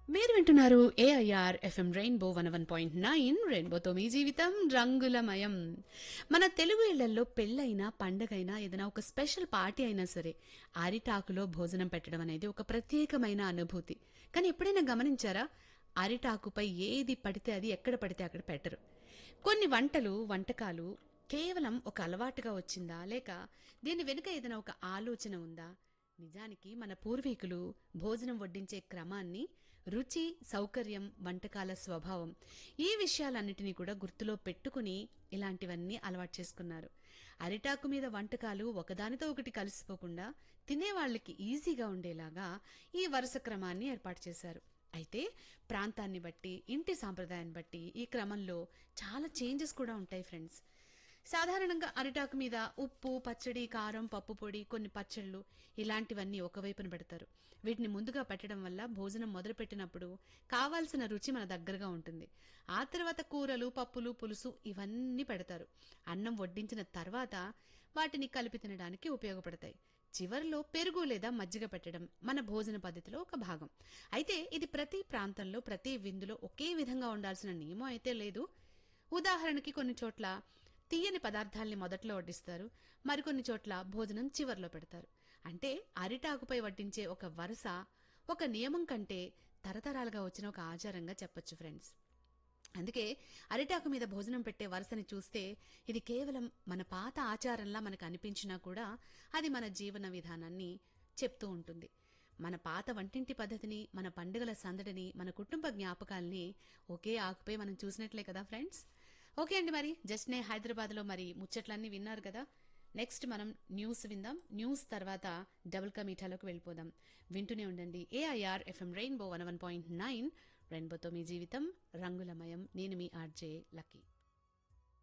మీరు వింటున్నారు A I R F M rainbow one one point nine రెయిన్బోతో మీ జీవితం రంగులమయం మన తెలుగు ఇళ్లలో పెళ్ళైనా పండగైనా ఏదైనా ఒక స్పెషల్ పార్టీ అయినా సరే అరిటాకులో భోజనం పెట్టడం అనేది ఒక ప్రత్యేకమైన అనుభూతి కానీ ఎప్పుడైనా గమనించారా అరిటాకుపై ఏది పడితే అది ఎక్కడ పడితే అక్కడ పెట్టరు కొన్ని వంటలు వంటకాలు కేవలం ఒక అలవాటుగా వచ్చిందా లేక దీని వెనుక ఏదైనా ఒక ఆలోచన ఉందా నిజానికి మన పూర్వీకులు భోజనం వడ్డించే క్రమాన్ని రుచి సౌకర్యం వంటకాల స్వభావం ఈ విషయాలన్నిటినీ కూడా గుర్తులో పెట్టుకుని ఇలాంటివన్నీ అలవాటు చేసుకున్నారు అరిటాకు మీద వంటకాలు ఒకదానితో ఒకటి కలిసిపోకుండా తినేవాళ్ళకి ఈజీగా ఉండేలాగా ఈ వరుస క్రమాన్ని ఏర్పాటు చేశారు అయితే ప్రాంతాన్ని బట్టి ఇంటి సాంప్రదాయాన్ని బట్టి ఈ క్రమంలో చాలా చేంజెస్ కూడా ఉంటాయి ఫ్రెండ్స్ సాధారణంగా అరిటాకు మీద ఉప్పు పచ్చడి కారం పప్పు పొడి కొన్ని పచ్చళ్ళు ఇలాంటివన్నీ ఒకవైపున పెడతారు వీటిని ముందుగా పెట్టడం వల్ల భోజనం మొదలు పెట్టినప్పుడు కావాల్సిన రుచి మన దగ్గరగా ఉంటుంది ఆ తర్వాత కూరలు పప్పులు పులుసు ఇవన్నీ పెడతారు అన్నం వడ్డించిన తర్వాత వాటిని కలిపి తినడానికి ఉపయోగపడతాయి చివరిలో పెరుగు లేదా మజ్జిగ పెట్టడం మన భోజన పద్ధతిలో ఒక భాగం అయితే ఇది ప్రతి ప్రాంతంలో ప్రతి విందులో ఒకే విధంగా ఉండాల్సిన నియమం అయితే లేదు ఉదాహరణకి కొన్ని చోట్ల తీయని పదార్థాల్ని మొదట్లో వడ్డిస్తారు మరికొన్ని చోట్ల భోజనం చివర్లో పెడతారు అంటే అరిటాకుపై వడ్డించే ఒక వరుస ఒక నియమం కంటే తరతరాలుగా వచ్చిన ఒక ఆచారంగా చెప్పొచ్చు ఫ్రెండ్స్ అందుకే అరిటాకు మీద భోజనం పెట్టే వరుసని చూస్తే ఇది కేవలం మన పాత ఆచారంలా మనకు అనిపించినా కూడా అది మన జీవన విధానాన్ని చెప్తూ ఉంటుంది మన పాత వంటింటి పద్ధతిని మన పండుగల సందడిని మన కుటుంబ జ్ఞాపకాల్ని ఒకే ఆకుపై మనం చూసినట్లే కదా ఫ్రెండ్స్ ఓకే అండి మరి జస్ట్ నే హైదరాబాద్లో మరి ముచ్చట్లన్నీ విన్నారు కదా నెక్స్ట్ మనం న్యూస్ విందాం న్యూస్ తర్వాత డబుల్ కా మీఠాలోకి వెళ్ళిపోదాం వింటూనే ఉండండి A I R F M rainbow one one point nine రెయిన్బోతో మీ జీవితం రంగులమయం నేను మీ ఆర్జే లక్కీ